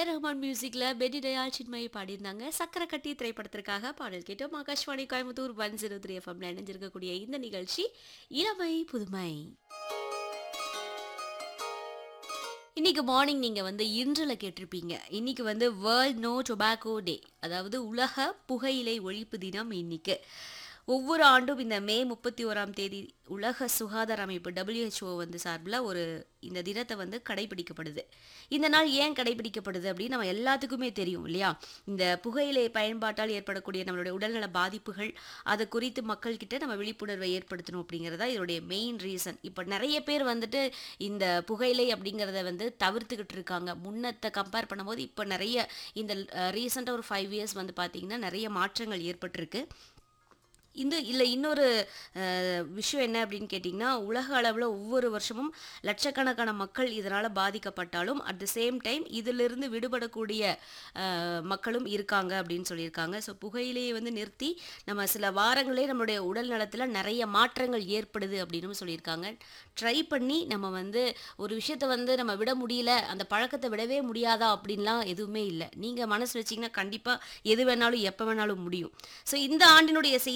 ஏ ரஹ்மான் மியூசிக்ல பெடி தயாள் சின்மயி பாடியிருந்தாங்க சக்கரை கட்டி திரைப்படத்திற்காக பாடல் கேட்டோம் Akashvani Coimbatore one zero three எஃப்எம்ல இணைஞ்சிருக்கக்கூடிய இந்த நிகழ்ச்சி இளமை புதுமை இன்னைக்கு மார்னிங் நீங்க வந்து இன்றுல கேட்டிருப்பீங்க இன்னைக்கு வந்து வேர்ல்ட் நோ டொபாக்கோ டே அதாவது உலக புகையிலை ஒழிப்பு தினம் இன்னைக்கு ஒவ்வொரு ஆண்டும் இந்த மே முப்பத்தி ஓராம் தேதி உலக சுகாதார அமைப்பு WHO வந்து சார்பில் ஒரு இந்த தினத்தை வந்து கடைபிடிக்கப்படுது இந்த நாள் ஏன் கடைபிடிக்கப்படுது அப்படின்னு நம்ம எல்லாத்துக்குமே தெரியும் இல்லையா இந்த புகையிலை பயன்பாட்டால் ஏற்படக்கூடிய நம்மளுடைய உடல்நல பாதிப்புகள் அது குறித்து மக்கள்கிட்ட நம்ம விழிப்புணர்வை ஏற்படுத்தணும் அப்படிங்கிறதா இதோடைய மெயின் ரீசன் இப்போ நிறைய பேர் வந்துட்டு இந்த புகையிலை அப்படிங்கிறத வந்து தவிர்த்துக்கிட்டு இருக்காங்க முன்னத்தை கம்பேர் பண்ணும்போது இப்போ நிறைய இந்த ரீசெண்டாக ஒரு ஃபைவ் இயர்ஸ் வந்து பார்த்திங்கன்னா நிறைய மாற்றங்கள் ஏற்பட்டிருக்கு இந்த இல்லை இன்னொரு அஹ், விஷயம் என்ன அப்படின்னு கேட்டிங்கன்னா உலக அளவில் ஒவ்வொரு வருஷமும் லட்சக்கணக்கான மக்கள் இதனால் பாதிக்கப்பட்டாலும் அட் த சேம் டைம் இதிலிருந்து விடுபடக்கூடிய அஹ், மக்களும் இருக்காங்க அப்படின்னு சொல்லியிருக்காங்க ஸோ புகையிலையை வந்து நிறுத்தி நம்ம சில வாரங்களே நம்மளுடைய உடல் நலத்தில் நிறைய மாற்றங்கள் ஏற்படுது அப்படின்னு சொல்லியிருக்காங்க ட்ரை பண்ணி நம்ம வந்து ஒரு விஷயத்தை வந்து நம்ம விட முடியல அந்த பழக்கத்தை விடவே முடியாதா அப்படின்லாம் எதுவுமே இல்லை நீங்கள் மனசு வச்சிங்கன்னா கண்டிப்பாக எது வேணாலும் எப்போ வேணாலும் முடியும் ஸோ இந்த ஆண்டினுடைய செய்தி